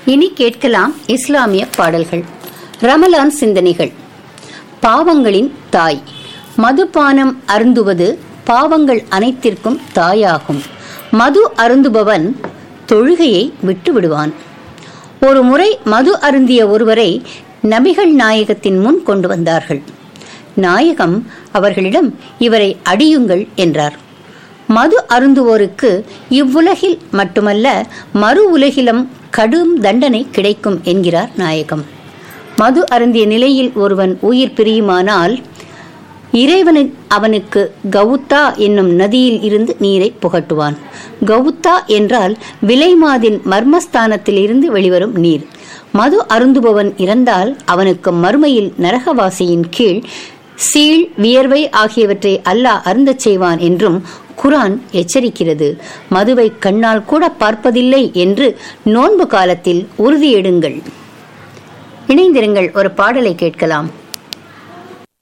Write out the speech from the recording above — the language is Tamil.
இனி கேட்கலாம் இஸ்லாமிய பாடல்கள் ரமலான் சிந்தனைகள் பாவங்களின் தாய் மதுபானம் அருந்துவது பாவங்கள் அனைத்திற்கும் தாயாகும் மது அருந்துபவன் தொழுகையை விட்டு விடுவான் ஒரு முறை மது அருந்திய ஒருவரை நபிகள் நாயகத்தின் முன் கொண்டு வந்தார்கள் நாயகம் அவர்களிடம் இவரை அடியுங்கள் என்றார் மது அருந்துவோருக்கு இவ்வுலகில் மட்டுமல்ல மறு உலகிலும் கடும் தண்டனை கிடைக்கும் என்கிறார் நாயகம் மது அருந்திய நிலையில் ஒருவன் உயிர் பிரியுமானால் இறைவனு அவனுக்கு கவுத்தா என்னும் நதியில் இருந்து நீரை புகட்டுவான் கவுத்தா என்றால் விலைமாதின் மர்மஸ்தானத்தில் இருந்து வெளிவரும் நீர் மது அருந்துபவன் இறந்தால் அவனுக்கு மறுமையில் நரகவாசியின் கீழ் சீழ் வியர்வை ஆகியவற்றை அல்லாஹ் அருந்தச் செய்வான் என்றும் குரான் எச்சரிக்கிறது மதுவை கண்ணால் கூட பார்ப்பதில்லை என்று நோன்பு காலத்தில் உறுதியெடுங்கள் இணைந்திருங்கள் ஒரு பாடலை கேட்கலாம்